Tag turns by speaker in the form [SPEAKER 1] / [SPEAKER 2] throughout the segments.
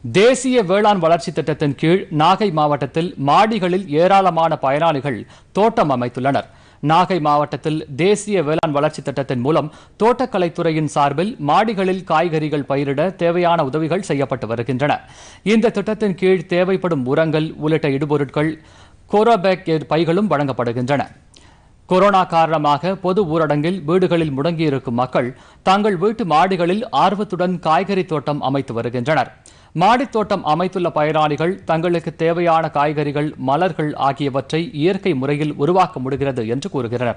[SPEAKER 1] தேசிய வேளாண் வளர்ச்சி திட்டத்தின் கீழ் நாகை மாவட்டத்தில் மாடிகளில் ஏராளமான பயனாளிகள் தோட்டம் அமைத்துள்ளனர் நாகை மாவட்டத்தில் தேசிய வேளாண் வளர்ச்சி திட்டத்தின் மூலம் தோட்டக்கலைத்துறையின் சார்பில் மாடிகளில் காய்கறிகள் பயிரிட தேவையான உதவிகள் செய்யப்பட்டு வருகின்றன இந்த திட்டத்தின் கீழ் தேவைப்படும் உரங்கள் உள்ளிட்ட இடுபொருட்கள் கோரோபேக் பைகளும் வழங்கப்படுகின்றன கொரோனா காரணமாக பொது ஊரடங்கில் வீடுகளில் முடங்கியிருக்கும் மக்கள் தங்கள் வீட்டு மாடிகளில் ஆர்வத்துடன் காய்கறி தோட்டம் அமைத்து வருகின்றனர் மாடித் தோட்டம் அமைத்துள்ள பயனாளிகள் தங்களுக்கு தேவையான காய்கறிகள் மலர்கள் ஆகியவற்றை இயற்கை முறையில் உருவாக்க முடிகிறது என்று கூறுகிறனர்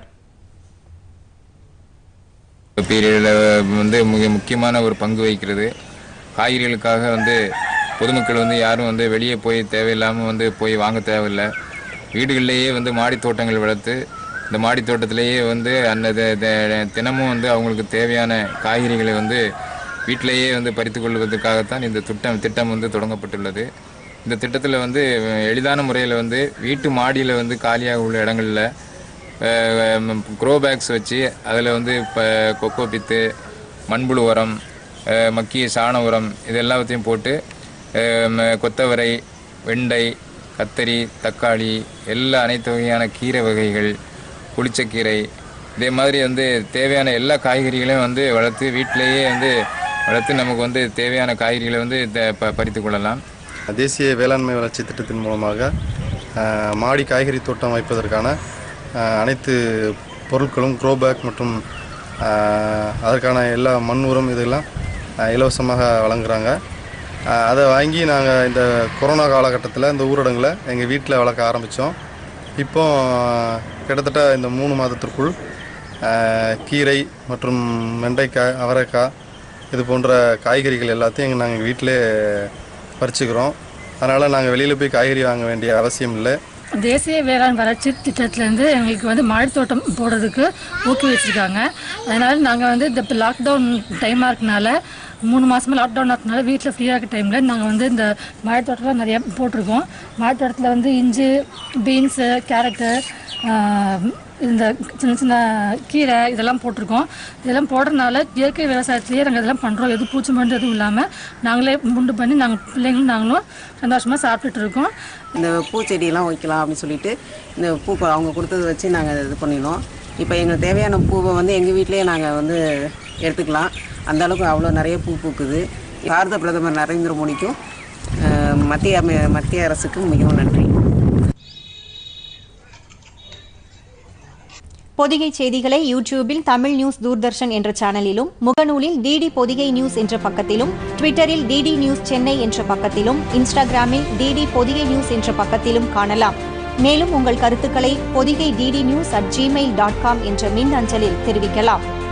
[SPEAKER 2] பீரியடில் வந்து மிக முக்கியமான ஒரு பங்கு வகிக்கிறது காய்கறிகளுக்காக வந்து பொதுமக்கள் வந்து யாரும் வந்து வெளியே போய் தேவையில்லாமல் வந்து போய் வாங்க தேவையில்லை வீடுகளிலேயே வந்து மாடி தோட்டங்கள் வளர்த்து இந்த மாடி தோட்டத்திலேயே வந்து அந்த த- த- தினமும் வந்து அவங்களுக்கு தேவையான காய்கறிகளை வந்து வீட்டிலேயே வந்து பறித்து கொள்வதற்காகத்தான் இந்த திட்டம் திட்டம் வந்து தொடங்கப்பட்டுள்ளது இந்த திட்டத்தில் வந்து எளிதான முறையில் வந்து வீட்டு மாடியில் வந்து காலியாக உள்ள இடங்களில் க்ரோ பேக்ஸ் வச்சு அதில் வந்து இப்போ கொக்கோ பித்து மண்புழு உரம் அஹ், மக்கிய சாண உரம் இது எல்லாத்தையும் போட்டு அஹ், ம- கொத்தவரை வெண்டை கத்தரி தக்காளி எல்லா அனைத்து வகையான கீரை வகைகள் புளிச்சக்கீரை இதே மாதிரி வந்து தேவையான எல்லா காய்கறிகளையும் வந்து வளர்த்து வீட்டிலேயே வந்து வளர்த்து நமக்கு வந்து தேவையான காய்கறிகளை வந்து த- ப பறித்து கொள்ளலாம்
[SPEAKER 3] தேசிய வேளாண்மை வளர்ச்சி திட்டத்தின் மூலமாக அஹ், மாடி காய்கறி தோட்டம் வைப்பதற்கான அஹ், அனைத்து பொருட்களும் க்ரோ பேக் மற்றும் அஹ், அதற்கான எல்லா மண் உரம் இதெல்லாம் அஹ், இலவசமாக வழங்குறாங்க அஹ், அதை வாங்கி நாங்கள் இந்த கொரோனா காலகட்டத்தில் இந்த ஊரடங்கில் எங்கள் வீட்டில் வளர்க்க ஆரம்பித்தோம் இப்போ அஹ், கிட்டத்தட்ட இந்த மூணு மாதத்திற்குள் அஹ், கீரை மற்றும் வெண்டைக்காய் அவரைக்காய் இது போன்ற காய்கறிகள் எல்லாத்தையும் நாங்கள் வீட்டிலே பறிச்சுக்கிறோம் அதனால் நாங்கள் வெளியில் போய் காய்கறி வாங்க வேண்டிய அவசியம் இல்லை
[SPEAKER 4] தேசிய வேளாண் வளர்ச்சி திட்டத்திலேருந்து எங்களுக்கு வந்து மாடித்தோட்டம் போடுறதுக்கு ஊக்குவிச்சிருக்காங்க அதனால் நாங்கள் வந்து இந்த இப்போ லாக்டவுன் டைமாக இருக்கனால மூணு மாதமாக லாக்டவுன் இருக்கனால வீட்டில் ஃப்ரீயாக இருக்க டைமில் நாங்கள் வந்து இந்த மாடித்தோட்டம்லாம் நிறையா போட்டிருக்கோம் மாடித்தோட்டத்தில் வந்து இஞ்சி பீன்ஸு கேரட்டு இந்த சின்ன சின்ன கீரை இதெல்லாம் போட்டிருக்கோம் இதெல்லாம் போடுறதுனால இயற்கை விவசாயத்திலேயே நாங்கள் இதெல்லாம் பண்ணுறோம் எது பூச்சி மருந்து எதுவும் இல்லாமல் நாங்களே உண்டு பண்ணி நாங்கள் பிள்ளைங்களும் நாங்களும் சந்தோஷமாக சாப்பிட்டுட்டு இருக்கோம்
[SPEAKER 5] இந்த பூச்செடியெல்லாம் வைக்கலாம் அப்படின்னு சொல்லிட்டு இந்த பூ அவங்க கொடுத்தது வச்சு நாங்கள் இது பண்ணினோம் இப்போ எங்களுக்கு தேவையான பூவை வந்து எங்கள் வீட்டிலேயே நாங்கள் வந்து எடுத்துக்கலாம் அந்த அளவுக்கு அவ்வளோ நிறைய பூ பூக்குது பாரத பிரதமர் நரேந்திர மோடிக்கும் அஹ், மத்திய அமை- மத்திய அரசுக்கும் மிகவும் நன்றி
[SPEAKER 6] பொதிகை செய்திகளை யூடியூபில் தமிழ் நியூஸ் தூர்தர்ஷன் என்ற சேனலிலும் முகநூலில் டிடி பொதிகை நியூஸ் என்ற பக்கத்திலும் ட்விட்டரில் டிடி நியூஸ் சென்னை என்ற பக்கத்திலும் இன்ஸ்டாகிராமில் டிடி பொதிகை நியூஸ் என்ற பக்கத்திலும் காணலாம் மேலும் உங்கள் கருத்துக்களை Podhigai DD news at Gmail dot com என்ற மின் அஞ்சலில் தெரிவிக்கலாம்